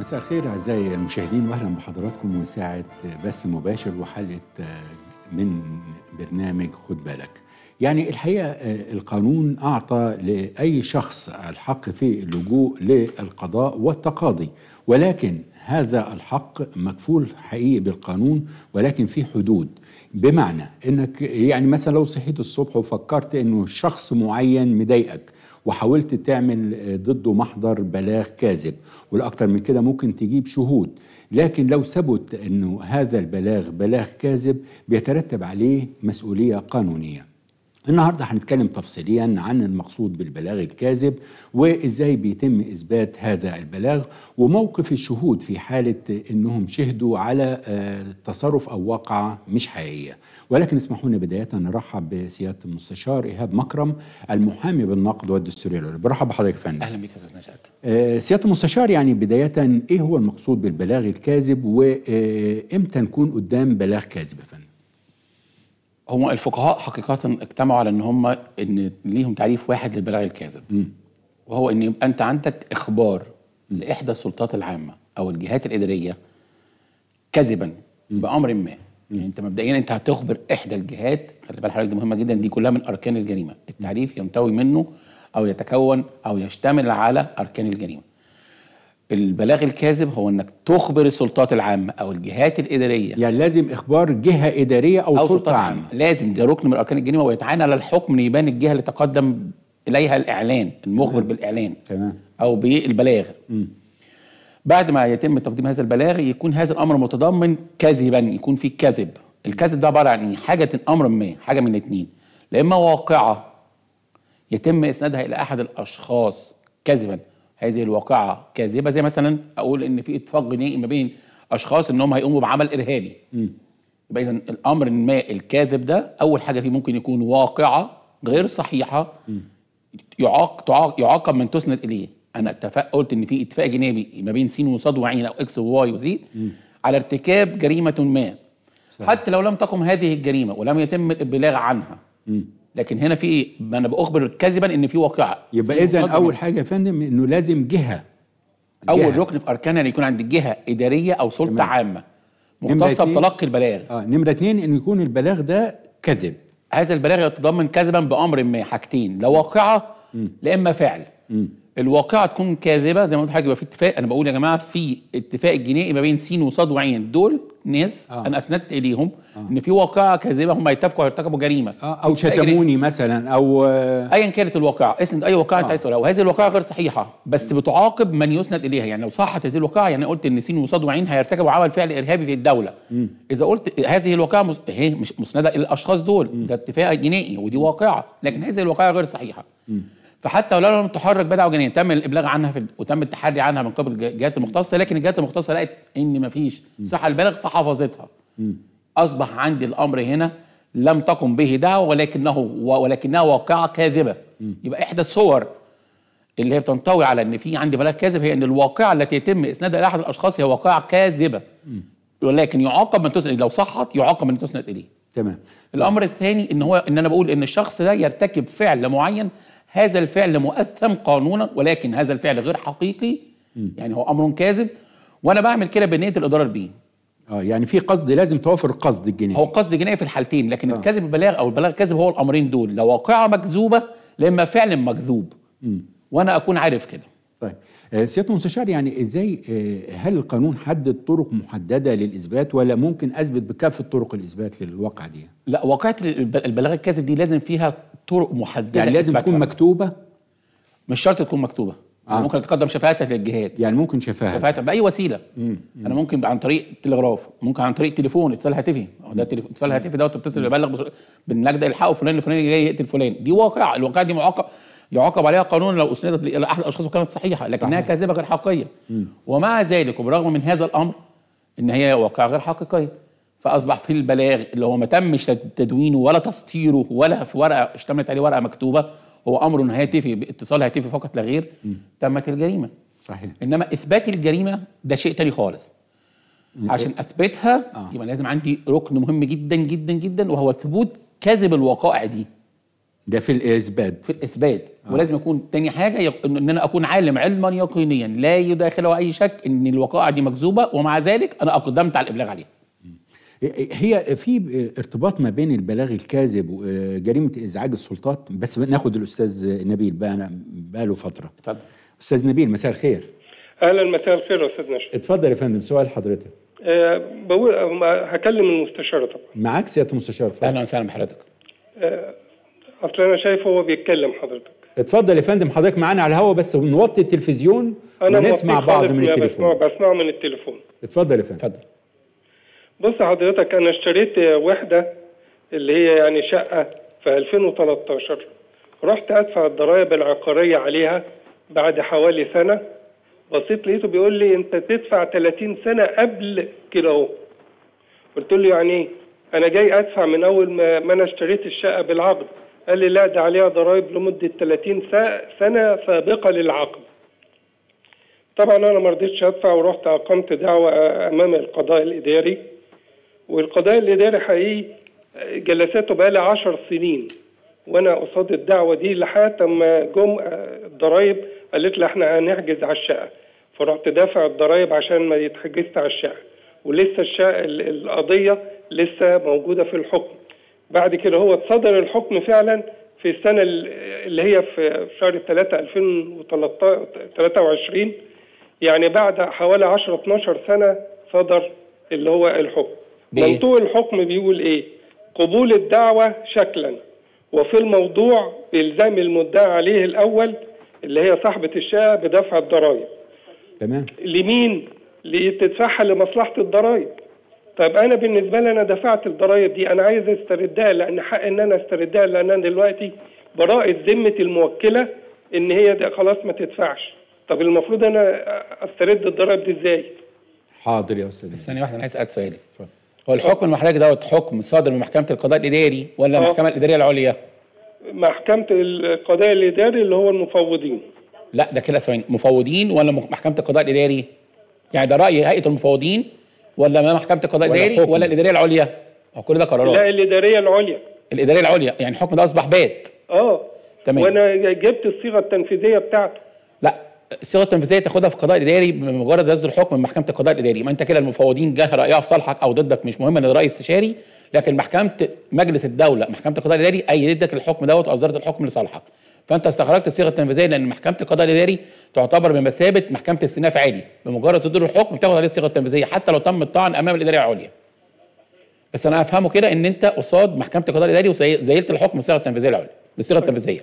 مساء الخير اعزائي المشاهدين واهلا بحضراتكم وساعه بث مباشر وحلقه من برنامج خد بالك. يعني الحقيقه القانون اعطى لاي شخص الحق في اللجوء للقضاء والتقاضي ولكن هذا الحق مكفول حقيقي بالقانون ولكن في حدود بمعنى انك يعني مثلا لو صحيت الصبح وفكرت انه شخص معين مضايقك وحاولت تعمل ضده محضر بلاغ كاذب والاكثر من كده ممكن تجيب شهود لكن لو ثبت انه هذا البلاغ بلاغ كاذب بيترتب عليه مسؤوليه قانونيه النهارده هنتكلم تفصيليا عن المقصود بالبلاغ الكاذب وازاي بيتم اثبات هذا البلاغ وموقف الشهود في حاله انهم شهدوا على تصرف او واقعه مش حقيقيه ولكن اسمحوا لنا بدايه نرحب بسياده المستشار ايهاب مكرم المحامي بالنقد والدستوريه العليا برحب بحضرتك يا فندم اهلا بك يا استاذ نشأت سياده المستشار يعني بدايه ايه هو المقصود بالبلاغ الكاذب وامتى نكون قدام بلاغ كاذب يا فندم هم الفقهاء حقيقة اجتمعوا على ان هم ان ليهم تعريف واحد للبلاغ الكاذب م. وهو ان يبقى انت عندك اخبار لاحدى السلطات العامة او الجهات الادارية كذبا بامر ما يعني انت مبدئيا انت هتخبر احدى الجهات خلي بالك حضرتك دي مهمة جدا دي كلها من اركان الجريمة التعريف ينطوي منه او يتكون او يشتمل على اركان الجريمة البلاغ الكاذب هو انك تخبر السلطات العامه او الجهات الاداريه يعني لازم اخبار جهه اداريه او, او سلطه سلطات عامه لازم ده ركن من اركان الجريمه ويتعين على الحكم ان يبان الجهه اللي تقدم اليها الاعلان المخبر تمام. بالاعلان تمام او بالبلاغ بعد ما يتم تقديم هذا البلاغ يكون هذا الامر متضمن كذبا يكون فيه كذب الكذب ده عباره عن ايه حاجه امر ما حاجه من الاثنين لا اما واقعه يتم اسنادها الى احد الاشخاص كذبا هذه الواقعه كاذبه زي مثلا اقول ان في اتفاق جنائي ما بين اشخاص انهم هيقوموا بعمل ارهابي يبقى اذا الامر ما الكاذب ده اول حاجه فيه ممكن يكون واقعه غير صحيحه يعاق تعاق يعاقب من تسند اليه انا اتفق قلت ان في اتفاق جنائي ما بين س وصاد وعين او اكس وواي وزد على ارتكاب جريمه ما صحيح. حتى لو لم تقم هذه الجريمه ولم يتم الابلاغ عنها لكن هنا في ايه؟ ما انا باخبر كذبا ان في واقعه يبقى س اذا وصاد اول وعين. حاجه يا فندم انه لازم جهه اول جهة. ركن في اركانها ان يكون عند جهه اداريه او سلطه تمام. عامه نمرة مختصه اتنين. بتلقي البلاغ اه نمره اتنين انه يكون البلاغ ده كذب هذا البلاغ يتضمن كذبا بامر ما حاجتين لا واقعه لا اما فعل الواقعه تكون كاذبه زي ما قلت حاجه يبقى في اتفاق انا بقول يا جماعه في اتفاق جنائي ما بين س وصاد وعين دول ناس آه. آه. انا اسندت اليهم آه. ان في واقعه كاذبه هم هيتفقوا هيرتكبوا جريمه آه او اتفاق جنائي. شتموني مثلا او آه ايا كانت الواقعه اسند اي واقعه انت آه. عايز تقولها وهذه الواقعه غير صحيحه بس بتعاقب من يسند اليها يعني لو صحت هذه الواقعه يعني قلت ان س وصاد وعين هيرتكبوا عمل فعل ارهابي في الدوله اذا قلت هذه الواقعه مس... هي مش مسنده الى الاشخاص دول ده اتفاق جنائي ودي واقعه لكن هذه الواقعه غير صحيحه فحتى ولو لم تحرك بدعوى جنائيه تم الابلاغ عنها في وتم التحري عنها من قبل الجهات المختصه لكن الجهات المختصه لقت ان مفيش صحه البلاغ فحفظتها اصبح عندي الامر هنا لم تقم به دعوه ولكنه ولكنها واقعه كاذبه يبقى احدى الصور اللي هي بتنطوي على ان في عندي بلاغ كاذب هي ان الواقعه التي يتم اسنادها الى احد الاشخاص هي واقعه كاذبه ولكن يعاقب من تسند لو صحت يعاقب من تسند اليه تمام الامر الثاني ان هو ان انا بقول ان الشخص ده يرتكب فعل معين هذا الفعل مؤثم قانونا ولكن هذا الفعل غير حقيقي يعني هو امر كاذب وانا بعمل كده بنيه الاضرار بيه اه يعني في قصد لازم توافر القصد الجنائي هو قصد جنائي في الحالتين لكن آه. الكذب البلاغ او البلاغ الكذب هو الامرين دول لا واقعه مكذوبه لا اما فعل مكذوب وانا اكون عارف كده طيب آه، سياده المستشار يعني ازاي آه، هل القانون حدد طرق محدده للاثبات ولا ممكن اثبت بكافه طرق الاثبات للواقعه دي؟ لا واقعه الب- البلاغ الكاذب دي لازم فيها طرق محدده يعني لازم تكون إثباتها. مكتوبه مش شرط تكون مكتوبه آه. آه. ممكن تقدم شفاعتك للجهات يعني ممكن شفاهه شفاعتك باي وسيله انا ممكن عن طريق تلغراف ممكن عن طريق تليفون اتصال هاتفي هو ده التليفون اتصال هاتفي دوت بتتصل يبلغ بس- بالنجده الحقوا فلان الفلاني جاي يقتل فلان دي واقعه الواقعه دي معاقب يعاقب عليها قانونا لو اسندت الى احد الاشخاص وكانت صحيحه لكنها صحيح. كاذبه غير حقيقيه ومع ذلك وبرغم من هذا الامر ان هي واقعه غير حقيقيه فاصبح في البلاغ اللي هو ما تمش تدوينه ولا تسطيره ولا في ورقه اشتملت عليه ورقه مكتوبه هو امر هاتفي باتصال هاتفي فقط لا غير تمت الجريمه صحيح انما اثبات الجريمه ده شيء تاني خالص عشان اثبتها آه. آه. يبقى لازم عندي ركن مهم جدا جدا جدا وهو ثبوت كذب الوقائع دي ده في الاثبات في الاثبات آه. ولازم يكون تاني حاجه يق... ان انا اكون عالم علما يقينيا لا يداخله اي شك ان الوقائع دي مكذوبه ومع ذلك انا اقدمت على الابلاغ عليها هي في ارتباط ما بين البلاغ الكاذب وجريمه ازعاج السلطات بس ناخد الاستاذ نبيل بقى بقى له فتره اتفضل استاذ نبيل مساء الخير اهلا مساء الخير يا استاذ نشأت اتفضل يا فندم سؤال حضرتك أه بقول هكلم المستشار طبعا معاك سياده المستشار اتفضل اهلا وسهلا بحضرتك أه اصل انا شايف هو بيتكلم حضرتك اتفضل يا فندم حضرتك معانا على الهوا بس نوطي التلفزيون انا ونسمع موطيه بعض خالص من يا التليفون بسمعه بسمعه من التليفون اتفضل يا فندم اتفضل بص حضرتك انا اشتريت وحده اللي هي يعني شقه في 2013 رحت ادفع الضرائب العقاريه عليها بعد حوالي سنه بصيت لقيته بيقول لي انت تدفع 30 سنه قبل كده اهو قلت له يعني ايه انا جاي ادفع من اول ما, ما انا اشتريت الشقه بالعقد قال لي لا ده عليها ضرائب لمده 30 س- سنه سابقه للعقد طبعا انا ما رضيتش ادفع ورحت اقمت دعوه امام القضاء الاداري والقضاء الاداري حقيقي جلساته بقى لي 10 سنين وانا قصاد الدعوه دي لحد اما جم الضرايب قالت لي احنا هنحجز على الشقه فرحت دافع الضرايب عشان ما يتحجزت على الشقه ولسه الشقه ال- القضيه لسه موجوده في الحكم بعد كده هو اتصدر الحكم فعلا في السنه ال- اللي هي في شهر 3 2023 يعني بعد حوالي 10 12 سنه صدر اللي هو الحكم بإيه؟ منطوق الحكم بيقول ايه قبول الدعوه شكلا وفي الموضوع بإلزام المدعي عليه الأول اللي هي صاحبة الشقة بدفع الضرائب تمام لمين؟ لتدفعها لمصلحة الضرائب طب أنا بالنسبة لي أنا دفعت الضرائب دي أنا عايز استردها لأن حق إن أنا استردها لأن أنا دلوقتي براءة ذمة الموكلة إن هي ده خلاص ما تدفعش طب المفروض أنا استرد الضرائب دي إزاي؟ حاضر يا استاذ بس ثانيه واحده انا عايز اسالك سؤالي هو الحكم اللي حضرتك دوت حكم صادر من محكمه القضاء الاداري ولا آه. المحكمه الاداريه العليا؟ محكمة القضاء الإداري اللي هو المفوضين لا ده كده ثواني مفوضين ولا مح- محكمه القضاء الاداري؟ يعني ده راي هيئه المفوضين ولا ما محكمه القضاء ولا الاداري حكم. ولا الاداريه العليا؟ هو كل ده قرارات لا الإدارية العليا الاداريه العليا يعني الحكم ده اصبح بات اه تمام. وانا جبت الصيغه التنفيذيه بتاعته لا الصيغه التنفيذيه تاخدها في القضاء الاداري بمجرد يصدر الحكم من محكمه القضاء الاداري ما انت كده المفوضين جه رايها في صالحك او ضدك مش مهم ان ده راي استشاري لكن محكمه مجلس الدوله محكمه القضاء الاداري ايدت الحكم دوت واصدرت الحكم لصالحك فانت استخرجت الصيغه التنفيذيه لان محكمه القضاء الاداري تعتبر بمثابه محكمه استئناف عادي بمجرد صدور الحكم بتاخد عليه الصيغه التنفيذيه حتى لو تم الطعن امام الاداريه العليا بس انا افهمه كده ان انت قصاد محكمه القضاء الاداري وزيلت الحكم بالصيغه التنفيذيه العليا بالصيغه التنفيذيه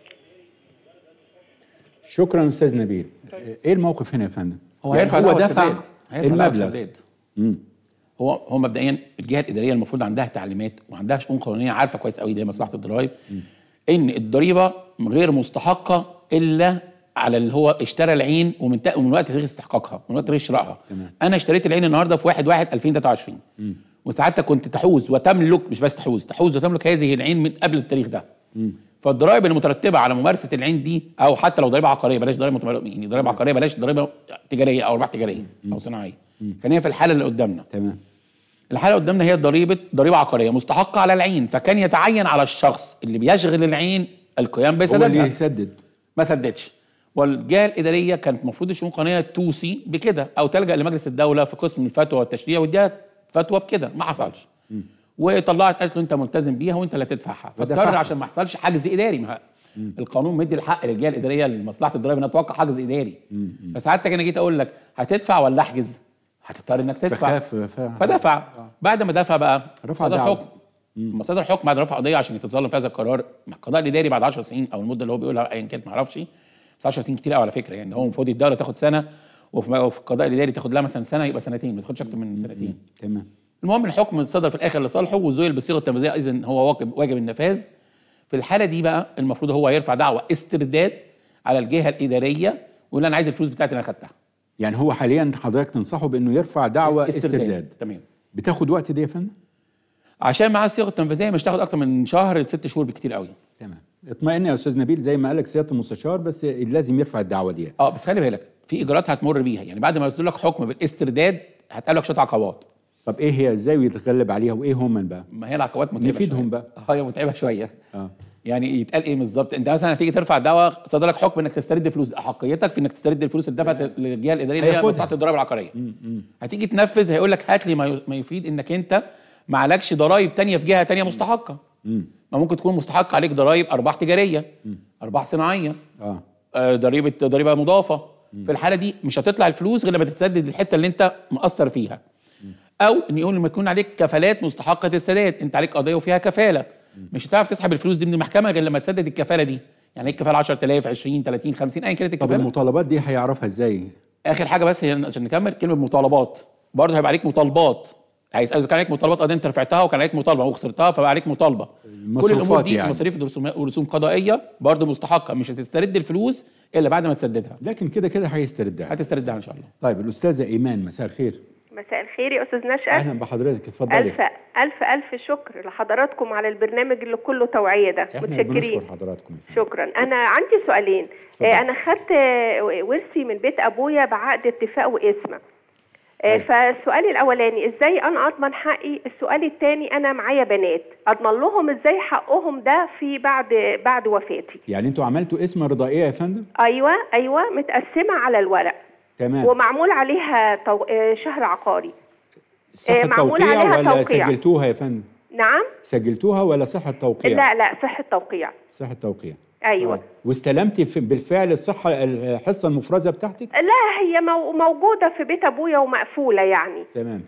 شكرا استاذ نبيل ايه الموقف هنا يا فندم هو يعني هيرفع هو دعوى دفع استرداد. هيرفع دعوى المبلغ استرداد. مم. هو هو مبدئيا الجهه الاداريه المفروض عندها تعليمات وعندها شؤون قانونيه عارفه كويس قوي دي مصلحه الضرائب ان الضريبه غير مستحقه الا على اللي هو اشترى العين ومن تا- ومن وقت تاريخ استحقاقها من وقت تاريخ شرائها تمام. انا اشتريت العين النهارده في 1 1 2023 وساعتها كنت تحوز وتملك مش بس تحوز تحوز وتملك هذه العين من قبل التاريخ ده فالضرائب المترتبه على ممارسه العين دي او حتى لو ضريبه عقاريه بلاش ضريبه متمر- يعني ضريبه عقاريه بلاش ضريبه تجاريه او ارباح تجاريه او صناعيه كان هي في الحاله اللي قدامنا تمام الحاله قدامنا هي ضريبه ضريبه عقاريه مستحقه على العين فكان يتعين على الشخص اللي بيشغل العين القيام هو اللي بسدادها يسدد ما سددش والجهه الاداريه كانت المفروض الشؤون القانونيه توصي بكده او تلجا لمجلس الدوله في قسم الفتوى والتشريع واديها فتوى بكده ما حصلش وطلعت قالت له انت ملتزم بيها وانت اللي هتدفعها فاضطر ودفعها. عشان ما يحصلش حجز اداري ما القانون مدي الحق للجهه الاداريه لمصلحه الضرائب انها توقع حجز اداري فساعتك انا جيت اقول لك هتدفع ولا احجز هتضطر انك تدفع فخاف ف... فدفع بعد ما دفع بقى رفع صدر دعوى. حكم لما صدر حكم بعد رفع قضيه عشان يتظلم في هذا القرار مع القضاء الاداري بعد 10 سنين او المده اللي هو بيقولها ايا كانت ما اعرفش بس 10 سنين كتير قوي على فكره يعني هو المفروض الدوله تاخد سنه وفي وفي القضاء الاداري تاخد لها مثلا سنه يبقى سنتين ما تاخدش اكتر من سنتين تمام المهم الحكم صدر في الاخر لصالحه وزويل بالصيغه التنفيذيه اذا هو واجب واجب النفاذ في الحاله دي بقى المفروض هو يرفع دعوى استرداد على الجهه الاداريه ويقول انا عايز الفلوس بتاعتي اللي انا خدتها يعني هو حاليا حضرتك تنصحه بانه يرفع دعوى استرداد تمام بتاخد وقت دي يا فندم عشان معاه الصيغه التنفيذيه مش تاخد اكتر من شهر لست شهور بكتير قوي تمام اطمئن يا استاذ نبيل زي ما قالك سياده المستشار بس لازم يرفع الدعوه دي اه بس خلي بالك في اجراءات هتمر بيها يعني بعد ما يصدر لك حكم بالاسترداد هتقابلك شويه عقبات طب ايه هي ازاي يتغلب عليها وايه هم بقى ما هي العقبات متعبه نفيدهم شوية. بقى. اه هي متعبه شويه اه يعني يتقال ايه بالظبط انت مثلا هتيجي ترفع دعوى صدرك حكم انك تسترد فلوس احقيتك في انك تسترد الفلوس اللي دفعت للجهه الاداريه اللي هي هياخدها. بتاعت الضرائب العقاريه هتيجي تنفذ هيقول لك هات لي ما ي- ما يفيد انك انت ما عليكش ضرائب تانية في جهه تانية مستحقه ما ممكن تكون مستحق عليك ضرائب ارباح تجاريه ارباح صناعيه اه آه، ضريبه ضريبه مضافه في الحاله دي مش هتطلع الفلوس غير لما تتسدد الحته اللي انت مقصر فيها او ان يقول لما يكون عليك كفالات مستحقه السداد انت عليك قضيه وفيها كفاله مش هتعرف تسحب الفلوس دي من المحكمه غير لما تسدد الكفاله دي يعني هيك كفاله 10000 20 30 50 ايا كانت طب الكفاله المطالبات دي هيعرفها ازاي؟ اخر حاجه بس هي عشان نكمل كلمه مطالبات برضه هيبقى عليك مطالبات هيسأل اذا كان عليك مطالبات قضيه انت رفعتها وكان عليك مطالبه وخسرتها فبقى عليك مطالبه كل الامور المصروفات دي يعني. مصاريف ورسوم- ورسوم قضائيه برضه مستحقه مش هتسترد الفلوس الا بعد ما تسددها لكن كده كده هيستردها هتستردها ان شاء الله طيب الاستاذه ايمان مساء الخير مساء الخير يا استاذ نشأت اهلا بحضرتك اتفضلي الف الف الف شكر لحضراتكم على البرنامج اللي كله توعيه ده احنا متشكرين بنشكر حضراتكم يا فندم. شكرا انا عندي سؤالين اتفضل. آه، انا خدت آه، ورثي من بيت ابويا بعقد اتفاق واسمه آه، أيوة. فالسؤال الاولاني ازاي انا اضمن حقي السؤال الثاني انا معايا بنات اضمن لهم ازاي حقهم ده في بعد بعد وفاتي يعني انتوا عملتوا اسم رضائيه يا فندم؟ ايوه ايوه متقسمه على الورق تمام ومعمول عليها تو... آه، شهر عقاري صحة معمول توقيع عليها ولا توقيع. سجلتوها يا فندم؟ نعم سجلتوها ولا صحة توقيع؟ لا لا صحه توقيع صحة توقيع ايوه آه. واستلمتي في- بالفعل الصحة الحصة المفرزة بتاعتك؟ لا هي مو- موجوده في بيت ابويا ومقفوله يعني تمام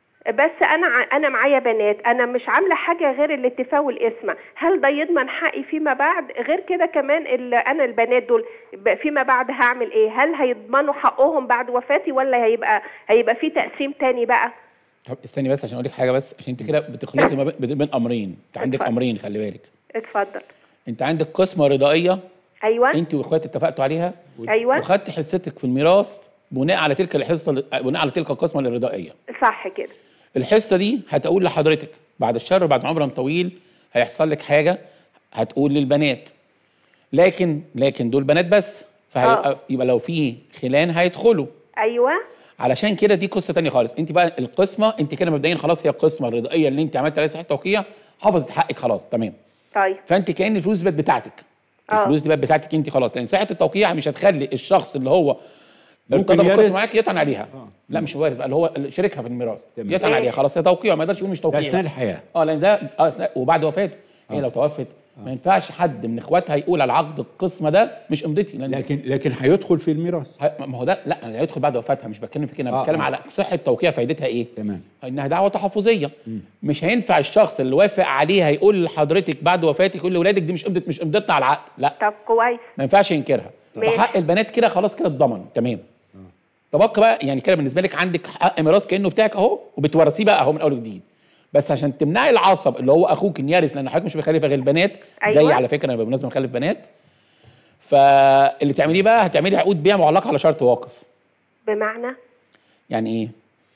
بس انا ع- انا معايا بنات انا مش عامله حاجه غير الاتفاق والاسم هل ده يضمن حقي فيما بعد غير كده كمان ال- انا البنات دول ب- فيما بعد هعمل ايه هل هيضمنوا حقهم بعد وفاتي ولا هيبقى هيبقى في تقسيم تاني بقى طب استني بس عشان اقول لك حاجه بس عشان انت كده بتخلطي ما بين- بين امرين انت عندك اتفضل. امرين خلي بالك اتفضل انت عندك قسمه رضائيه ايوه انت واخواتك اتفقتوا عليها ايوه وخدت حصتك في الميراث بناء على تلك الحصه بناء على تلك القسمه الرضائيه صح كده الحصه دي هتقول لحضرتك بعد الشر بعد عمر طويل هيحصل لك حاجه هتقول للبنات لكن لكن دول بنات بس فهيبقى آه. يبقى لو في خلان هيدخلوا ايوه علشان كده دي قصه تانية خالص انت بقى القسمه انت كده مبدئيا خلاص هي القسمه الرضائيه اللي انت عملت عليها صحه توقيع حفظت حقك خلاص تمام طيب فانت كان الفلوس بقت بتاعتك آه. الفلوس دي بقت بتاعتك انت خلاص لان صحه التوقيع مش هتخلي الشخص اللي هو ممكن ارتضى بالقسم يرث. معاك يطعن عليها آه. لا مش وارث بقى اللي هو شريكها في الميراث تمام. يطعن عليها خلاص هي توقيع ما يقدرش يقول مش ده توقيع أثناء الحياة اه لان ده اه اثناء وبعد وفاته هي آه. لو توفت ما ينفعش حد من اخواتها يقول على عقد القسمه ده مش امضتي لان لكن لكن هيدخل في الميراث ه- ما هو ده لا انا هيدخل بعد وفاتها مش بتكلم في كده انا آه، بتكلم آه. على صحه توقيع فايدتها ايه تمام انها دعوه تحفظيه مش هينفع الشخص اللي وافق عليها يقول لحضرتك بعد وفاتك يقول لاولادك دي مش امضت مش امضتنا على العقد لا طب كويس ما ينفعش ينكرها ماشي. فحق البنات كده خلاص كده اتضمن تمام تبقى بقى يعني كده بالنسبه لك عندك حق ميراث كانه بتاعك اهو وبتورثيه بقى اهو من اول وجديد بس عشان تمنعي العصب اللي هو اخوك ان يرث لان حضرتك مش مخلفه غير البنات زي أيوة. على فكره انا بالمناسبه مخلف بنات فاللي تعمليه بقى هتعملي عقود بيع معلقه على شرط واقف بمعنى يعني ايه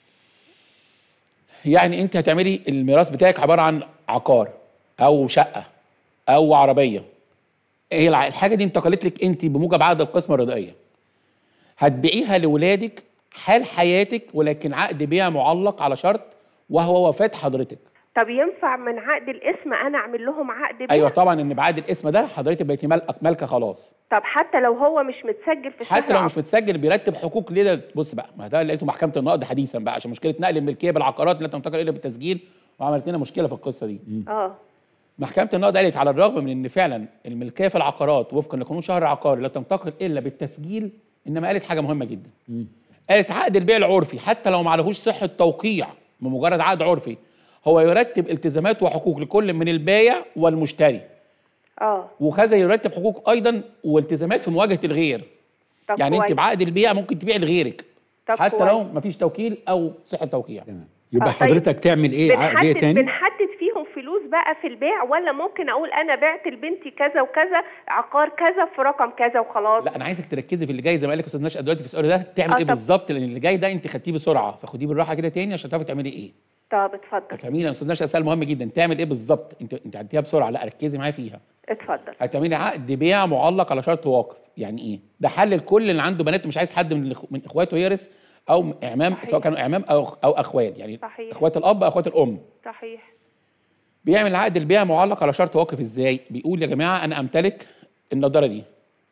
يعني انت هتعملي الميراث بتاعك عباره عن عقار او شقه او عربيه هي الع- الحاجه دي انتقلت لك انت بموجب عقد القسمه الرضائيه هتبيعيها لاولادك حال حياتك ولكن عقد بيع معلق على شرط وهو وفاه حضرتك طب ينفع من عقد الاسم انا اعمل لهم عقد بيع ايوه طبعا ان بعد الاسم ده حضرتك بقيتي مالكه مالكه خلاص طب حتى لو هو مش متسجل في حتى شهر لو مش متسجل بيرتب حقوق ليه بص بقى ما ده لقيته محكمه النقد حديثا بقى عشان مشكله نقل الملكيه بالعقارات لا تنتقل الا بالتسجيل وعملت لنا مشكله في القصه دي اه محكمه النقد قالت على الرغم من ان فعلا الملكيه في العقارات وفقا لقانون شهر عقاري لا تنتقل الا بالتسجيل انما قالت حاجه مهمه جدا قالت عقد البيع العرفي حتى لو ما عليهوش صحه توقيع بمجرد عقد عرفي هو يرتب التزامات وحقوق لكل من البايع والمشتري اه وكذا يرتب حقوق ايضا والتزامات في مواجهه الغير طب يعني انت كويس. بعقد البيع ممكن تبيع لغيرك طب حتى كويس. لو ما فيش توكيل او صحه توقيع تمام يبقى آه، طيب. حضرتك تعمل ايه عقديه بنحدد تاني بنحدد فيهم فلوس بقى في البيع ولا ممكن اقول انا بعت لبنتي كذا وكذا عقار كذا في رقم كذا وخلاص لا انا عايزك تركزي في اللي جاي زي ما قال لك استاذ نشأة دلوقتي في السؤال ده تعمل آه، ايه طب. بالظبط لان اللي جاي ده انت خدتيه بسرعه فخديه بالراحه كده تاني عشان تعرفي تعملي ايه طب اتفضل فاهمين يا استاذ نشأة سؤال مهم جدا تعمل ايه بالظبط انت انت عديها بسرعه لا ركزي معايا فيها اتفضل هتعملي عقد بيع معلق على شرط واقف يعني ايه ده حل الكل اللي عنده بنات مش عايز حد من الإخ- من اخواته يرث او اعمام صحيح. سواء كانوا اعمام او او اخوال يعني صحيح. اخوات الاب او اخوات الام صحيح بيعمل عقد البيع معلق على شرط واقف ازاي بيقول يا جماعه انا امتلك النضاره دي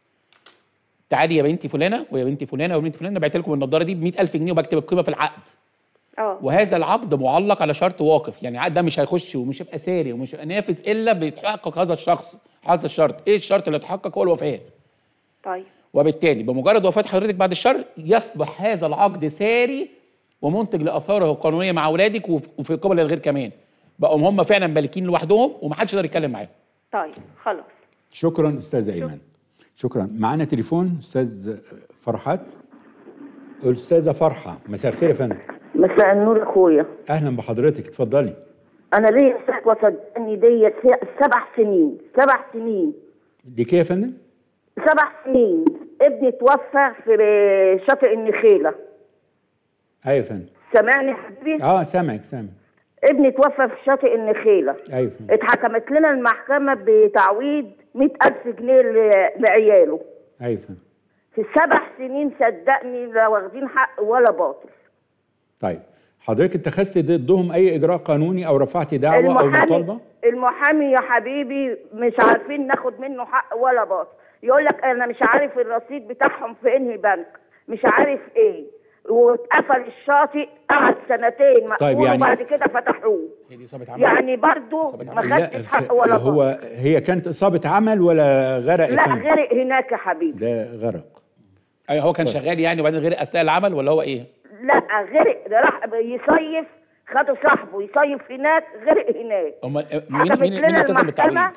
تعالي يا بنتي فلانه ويا بنتي فلانه ويا بنتي فلانه بعت لكم النضاره دي ب 100000 جنيه وبكتب القيمه في العقد اه وهذا العقد معلق على شرط واقف يعني العقد ده مش هيخش ومش هيبقى ساري ومش هيبقى نافذ الا بيتحقق هذا الشخص هذا الشرط ايه الشرط اللي اتحقق هو الوفاه طيب وبالتالي بمجرد وفاه حضرتك بعد الشر يصبح هذا العقد ساري ومنتج لاثاره القانونيه مع اولادك وف- وفي قبل الغير كمان بقوا هم فعلا مالكين لوحدهم ومحدش يقدر يتكلم معاهم طيب خلاص شكرا استاذ ايمن شكرا معانا تليفون استاذ فرحات استاذه فرحه مساء الخير يا فندم مساء النور اخويا اهلا بحضرتك اتفضلي انا ليا شكوى صدقني دي س- سبع سنين سبع سنين دي كده يا فندم سبع سنين ابني توفى في شاطئ النخيله ايوه يا فندم سامعني يا حبيبي اه سامعك سامع ابني توفى في شاطئ النخيله ايوه يا فندم اتحكمت لنا المحكمه بتعويض مئة ألف جنيه ل- لعياله ايوه يا فندم في سبع سنين صدقني لا واخدين حق ولا باطل طيب حضرتك اتخذت ضدهم اي اجراء قانوني او رفعت دعوه او مطالبه المحامي يا حبيبي مش عارفين ناخد منه حق ولا باطل يقول لك انا مش عارف الرصيد بتاعهم في انهي بنك مش عارف ايه واتقفل الشاطئ قعد سنتين مقفول طيب يعني- وبعد كده فتحوه هي دي اصابه عمل يعني برضو ما لا خدتش ف- حق ولا هو باطل هي كانت اصابه عمل ولا غرق يا لا فندم غرق هناك يا حبيبي ده غرق ايوه هو كان شغال يعني وبعدين غير اثناء العمل ولا هو ايه؟ لا غرق ده راح يصيف خدوا صاحبه يصيف هناك غرق هناك امال مين حكمت مين مين لنا التزم بالتعويض؟ المحكمة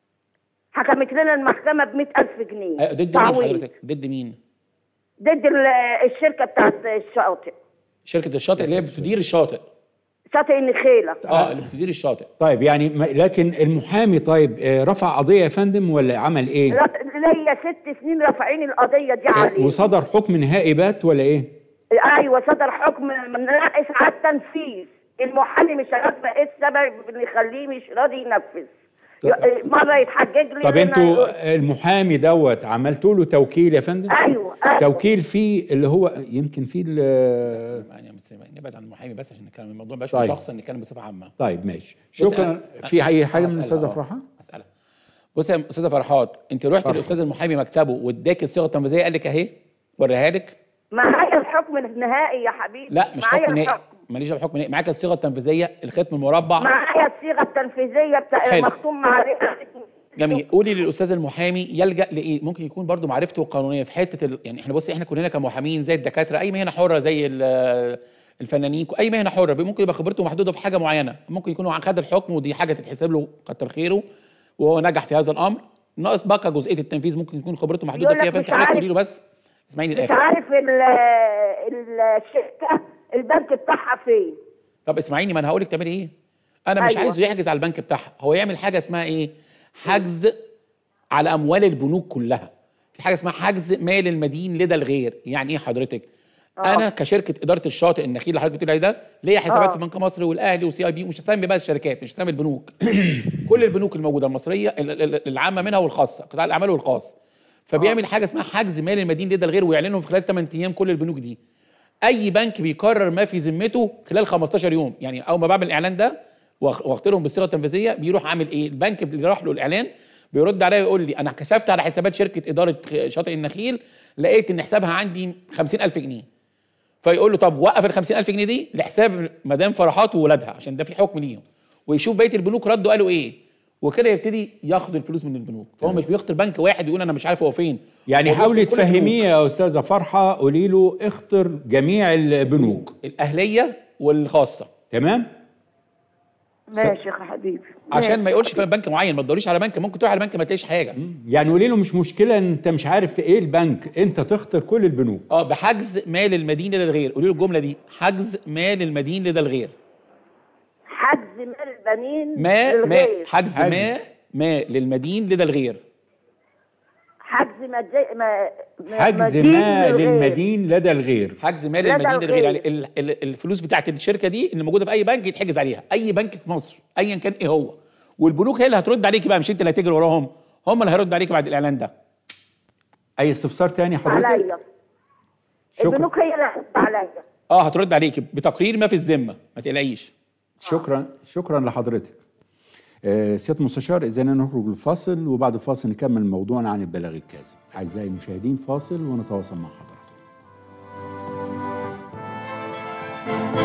حكمت لنا المحكمة ب ألف جنيه أيوة، ضد مين تعويض. حضرتك؟ ضد مين؟ ضد ال- الشركة بتاعت الشاطئ شركه الشاطئ اللي هي بتدير الشاطئ شاطئ النخيلة اه اللي بتدير الشاطئ طيب يعني ما- لكن المحامي طيب آه، رفع قضيه يا فندم ولا عمل ايه رف- ليا ست سنين رافعين القضية دي آه، عليه وصدر حكم نهائي بات ولا ايه ايوه صدر حكم ناقص على التنفيذ المحامي مش عارفه ايه السبب اللي يخليه مش راضي ينفذ ي- مره يتحجج لي طب هنا انتوا يقول- المحامي دوت عملتوا له توكيل يا فندم ايوه ايوه توكيل فيه اللي هو يمكن فيه ال- يعني بس نبعد عن المحامي بس عشان نتكلم الموضوع مبقاش طيب. شخصا نتكلم بصفه عامه طيب ماشي بص شكرا أنا- في اي حاجه من أسألها، الاستاذه آه. فرحه اسالها بص يا استاذه فرحات انت رحت للاستاذ المحامي مكتبه واداك الصيغه التنفيذيه قال لك اهي وريها لك معايا الحكم النهائي يا حبيبي لا مش معايا حكم نهائي الحكم. ماليش دعوه بحكم نهائي معاك الصيغه التنفيذيه الختم المربع معايا الصيغه التنفيذيه بتاع حلو. مختوم عليها جميل قولي للاستاذ المحامي يلجا لايه ممكن يكون برضو معرفته القانونيه في حته ال... يعني احنا بصي احنا كلنا كمحامين زي الدكاتره اي مهنه حره زي ال- الفنانين اي مهنه حره ممكن يبقى خبرته محدوده في حاجه معينه ممكن يكون هو خد الحكم ودي حاجه تتحسب له كتر خيره وهو نجح في هذا الامر ناقص بقى جزئيه التنفيذ ممكن يكون خبرته محدوده يقول لك فيها فانت مش عليك عارف. قولي له بس اسمعيني مش الاخر عارف ال- ال- الشركه البنك بتاعها فين طب اسمعيني ما انا هقول لك تعملي ايه انا مش أيوة. عايزه يحجز على البنك بتاعها هو يعمل حاجه اسمها ايه حجز على اموال البنوك كلها في حاجه اسمها حجز مال المدين لدى الغير يعني ايه حضرتك آه. انا كشركه اداره الشاطئ النخيل اللي حضرتك بتقولي عليه ده ليا حسابات آه. في بنك مصر والاهلي وسي اي بي ومش هسمي بقى الشركات مش هسمي البنوك كل البنوك الموجوده المصريه ال- ال- العامه منها والخاصه قطاع الاعمال والخاص فبيعمل حاجه اسمها حجز مال المدين لدى الغير ويعلنهم في خلال 8 ايام كل البنوك دي اي بنك بيقرر ما في ذمته خلال 15 يوم يعني اول ما بعمل الاعلان ده واخ- واخد لهم بالصيغه التنفيذيه بيروح عامل ايه البنك اللي راح له الاعلان بيرد عليا يقول لي انا كشفت على حسابات شركه اداره خ- شاطئ النخيل لقيت ان حسابها عندي 50000 جنيه فيقول له طب وقف ال 50000 جنيه دي لحساب مدام فرحات وولادها عشان ده في حكم ليهم ويشوف بقيه البنوك ردوا قالوا ايه وكده يبتدي ياخد الفلوس من البنوك فهو مش بيخطر بنك واحد يقول انا مش عارف هو فين يعني هو حاولي بيخطر كل البنوك. تفهميه يا استاذه فرحه قولي له اختر جميع البنوك الاهليه والخاصه تمام ماشي يا حبيبي عشان ما يقولش في بنك معين ما تدوريش على بنك ممكن تروح على بنك ما تلاقيش حاجه يعني قولي له مش مشكله ان انت مش عارف في ايه البنك انت تختار كل البنوك اه بحجز مال المدين لدى الغير قولي له الجمله دي حجز مال المدين لدى الغير حجز مال البنين ما ما للغير. حجز حجز. ما ما للمدين لدى الغير حجز مدي... ما... ما- حجز مدين ما للغير. للمدين لدى الغير حجز مال لدى المدين للغير يعني الغير. ال- ال- الفلوس بتاعت الشركه دي اللي موجوده في اي بنك يتحجز عليها اي بنك في مصر ايا كان ايه هو والبنوك هي اللي هترد عليكي بقى مش انت اللي هتجري وراهم هم اللي هيردوا عليكي بعد الاعلان ده اي استفسار تاني حضرتك عليا شكرا البنوك هي اللي هترد عليا اه هترد عليكي بتقرير ما في الذمه ما تقلقيش شكرا شكرا لحضرتك آه، سياده المستشار اذا نخرج الفاصل وبعد الفاصل نكمل موضوعنا عن البلاغ الكاذب اعزائي المشاهدين فاصل ونتواصل مع حضراتكم